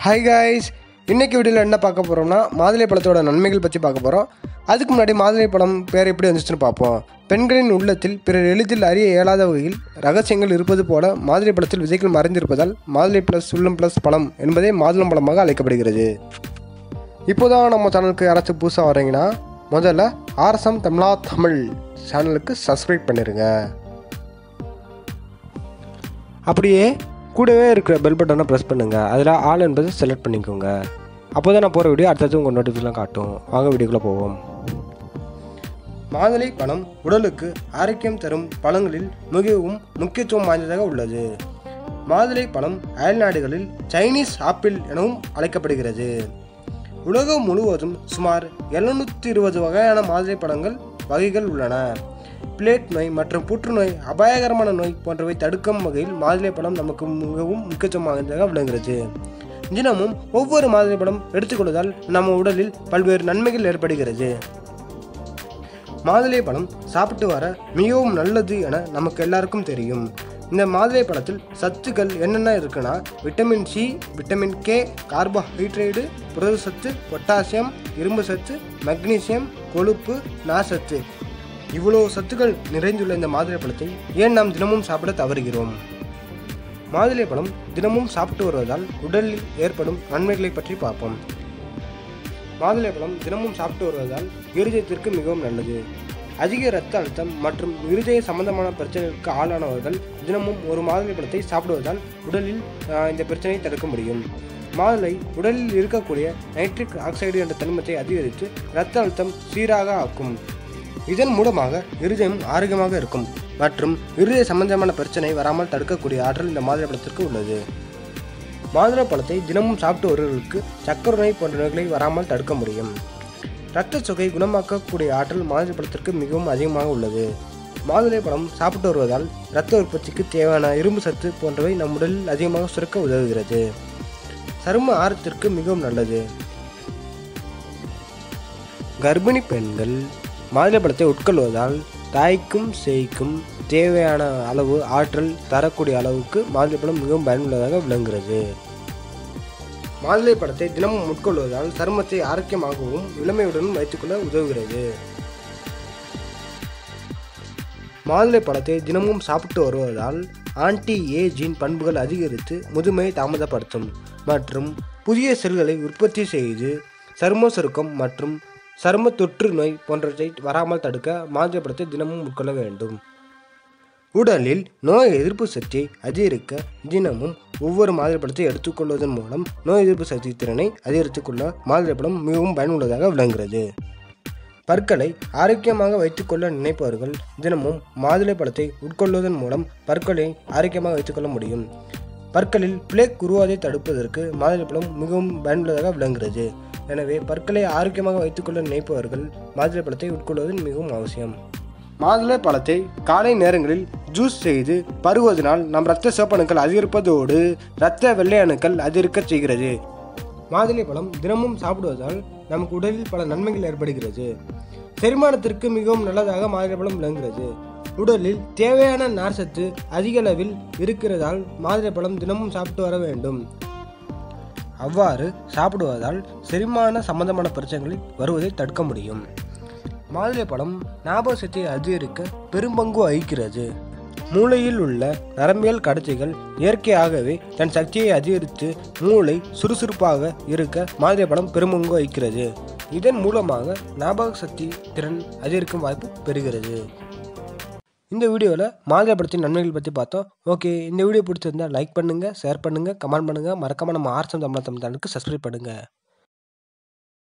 hi guys இன்னைக்கு வீடியோவில் என்ன பார்க்க போகிறோம்னா மாதுளை பழத்தோட நன்மைகள் பற்றி பார்க்க போகிறோம் அதுக்கு முன்னாடி மாதுளை பழம் பேர் எப்படி வந்துச்சுன்னு பார்ப்போம் பெண்களின் உள்ளத்தில் பிறர் எளிதில் அறிய இயலாத வகையில் ரகசியங்கள் இருப்பது போல மாதுளை பழத்தில் விதைகள் மறைந்திருப்பதால் மாதுளை ப்ளஸ் உள்ளம் ப்ளஸ் பழம் என்பதே மாதுளம் பழமாக அழைக்கப்படுகிறது இப்போதான் நம்ம சேனலுக்கு யாராச்சும் புதுசாக வரீங்கன்னா முதல்ல ஆர்எஸ்எம் தமிழா தமிழ் சேனலுக்கு சப்ஸ்கிரைப் பண்ணிடுங்க அப்படியே கூடவே இருக்கிற பெல் பட்டனை ப்ரெஸ் பண்ணுங்கள் அதில் ஆல் என்பதை செலக்ட் பண்ணிக்கோங்க அப்போ தான் நான் போகிற வீடியோ அடுத்தது உங்கள் நோட்டிஃபிகேஷன் காட்டும் வாங்க வீடியோக்குள்ளே போவோம் மாதுளை பழம் உடலுக்கு ஆரோக்கியம் தரும் பழங்களில் மிகவும் முக்கியத்துவம் வாய்ந்ததாக உள்ளது மாதுளை பழம் அயல் நாடுகளில் சைனீஸ் ஆப்பிள் எனவும் அழைக்கப்படுகிறது உலகம் முழுவதும் சுமார் எழுநூற்றி இருபது வகையான மாதுளை பழங்கள் வகைகள் உள்ளன பிளேட் நோய் மற்றும் புற்றுநோய் அபாயகரமான நோய் போன்றவை தடுக்கும் வகையில் மாதுளை பழம் நமக்கு மிகவும் முக்கியத்துவம் வாய்ந்ததாக விளங்குகிறது தினமும் ஒவ்வொரு மாதுளை பழம் எடுத்துக்கொள்வதால் நம்ம உடலில் பல்வேறு நன்மைகள் ஏற்படுகிறது மாதுளை பழம் சாப்பிட்டு வர மிகவும் நல்லது என நமக்கு எல்லாருக்கும் தெரியும் இந்த மாதுளை பழத்தில் சத்துக்கள் என்னென்ன இருக்குன்னா vitamin C vitamin K carbohydrate புரத சத்து பொட்டாசியம் இரும்பு சத்து மக்னீசியம் கொழுப்பு நார்சத்து இவ்வளோ சத்துக்கள் நிறைந்துள்ள இந்த மாதுளை பழத்தை ஏன் நாம் தினமும் சாப்பிட தவறுகிறோம் மாதுளை பழம் தினமும் சாப்பிட்டு வருவதால் உடலில் ஏற்படும் நன்மைகளை பற்றி பார்ப்போம் மாதுளை பழம் தினமும் சாப்பிட்டு வருவதால் இருதயத்திற்கு மிகவும் நல்லது அதிக இரத்த அழுத்தம் மற்றும் இருதய சம்பந்தமான பிரச்சனைகளுக்கு ஆளானவர்கள் தினமும் ஒரு மாதுளை பழத்தை சாப்பிடுவதால் உடலில் ஆஹ், இந்த பிரச்சனையை தடுக்க முடியும் மாதுளை உடலில் இருக்கக்கூடிய நைட்ரிக் ஆக்சைடு என்ற தனிமத்தை அதிகரித்து இரத்த அழுத்தம் சீராக ஆக்கும் இதன் மூலமாக இருதயம் ஆரோக்கியமாக இருக்கும் மற்றும் இருதய சம்பந்தமான பிரச்சனை வராமல் தடுக்கக்கூடிய ஆற்றல் இந்த மாதுளை பழத்திற்கு உள்ளது மாதுளை பழத்தை தினமும் சாப்பிட்டு வருவர்களுக்கு சக்கரை நோய் போன்ற நோய்களை வராமல் தடுக்க முடியும் இரத்த சுகை குணமாக்கக்கூடிய ஆற்றல் மாதுளை பழத்திற்கு மிகவும் அதிகமாக உள்ளது மாதுளை பழம் சாப்பிட்டு வருவதால் இரத்த உற்பத்திக்கு தேவையான இரும்பு சத்து போன்றவை நம் உடலில் அதிகமாக சுரக்க உதவுகிறது சரும ஆரத்திற்கு மிகவும் நல்லது கர்ப்பிணி பெண்கள் மாதுளை பழத்தை உட்கொள்வதால் தாய்க்கும் சேய்க்கும் தேவையான அளவு ஆற்றல் தரக்கூடிய அளவுக்கு மாதுளைப்பழம் மிகவும் பயனுள்ளதாக விளங்குகிறது மாதுளை பழத்தை தினமும் உட்கொள்வதால் சருமத்தை ஆரோக்கியமாகவும் இளமையுடனும் வைத்துக்கொள்ள உதவுகிறது மாதுளை பழத்தை தினமும் சாப்பிட்டு வருவதால் ஆன்டி ஏஜின் பண்புகள் அதிகரித்து முதுமையை தாமதப்படுத்தும் மற்றும் புதிய செல்களை உற்பத்தி செய்து சரும சுருக்கம் மற்றும் சரும தொற்று நோய் போன்றவற்றை வராமல் தடுக்க மாதுளை பழத்தை தினமும் உட்கொள்ள வேண்டும் உடலில் நோய் எதிர்ப்பு சக்தியை அதிகரிக்க தினமும் ஒவ்வொரு மாதுளை பழத்தை எடுத்துக்கொள்வதன் மூலம் நோய் எதிர்ப்பு சக்தி திறனை அதிகரித்துக்கொள்ள மாதுளை பழம் மிகவும் பயனுள்ளதாக விளங்குகிறது பற்களை ஆரோக்கியமாக வைத்துக்கொள்ள நினைப்பவர்கள் தினமும் மாதுளை பழத்தை உட்கொள்வதன் மூலம் பற்களை ஆரோக்கியமாக வைத்துக்கொள்ள முடியும் பற்களில் பிளேக் உருவாதை தடுப்பதற்கு மாதுளை பழம் மிகவும் பயனுள்ளதாக விளங்குகிறது எனவே பற்களை ஆரோக்கியமாக வைத்துக்கொள்ள நினைப்பவர்கள் மாதுளை பழத்தை உட்கொள்வது மிகவும் அவசியம் மாதுளை பழத்தை காலை நேரங்களில் ஜூஸ் செய்து பருகுவதனால் நம் இரத்த சிவப்பணுக்கள் அதிகரிப்பதோடு இரத்த வெள்ளை அணுக்கள் அதிகரிக்கச் செய்கிறது மாதுளை பழம் தினமும் சாப்பிடுவதால் நமக்கு உடலில் பல நன்மைகள் ஏற்படுகிறது செரிமானத்திற்கு மிகவும் நல்லதாக மாதுளை பழம் விளங்குகிறது உடலில் தேவையான நார்சத்து அதிக அளவில் இருக்கிறதால் மாதுளை பழம் தினமும் சாப்பிட்டு வர வேண்டும் அவ்வாறு சாப்பிடுவதால் செரிமான சம்பந்தமான பிரச்சனைகள் வருவதை தடுக்க முடியும் மாதுளை பழம் ஞாபக சக்தியை அதிகரிக்க பெரும்பங்கு வகிக்கிறது மூளையில் உள்ள நரம்பியல் கடத்திகள் இயற்கையாகவே தன் சக்தியை அதிகரித்து மூளை சுறுசுறுப்பாக இருக்க மாதுளை பழம் பெரும்பங்கு வகிக்கிறது இதன் மூலமாக ஞாபக சக்தி திறன் அதிகரிக்கும் வாய்ப்பு பெறுகிறது இந்த வீடியோவில் மாதுளை பழத்தின் நன்மைகள் பற்றி பார்த்தோம் ஓகே இந்த வீடியோ பிடிச்சிருந்தா லைக் பண்ணுங்கள் ஷேர் பண்ணுங்கள் கமெண்ட் பண்ணுங்கள் மறக்காமல் நம்ம ஆர்சம் தமிழ் தமிழ் சேனலுக்கு சப்ஸ்கிரைப் பண்ணுங்கள்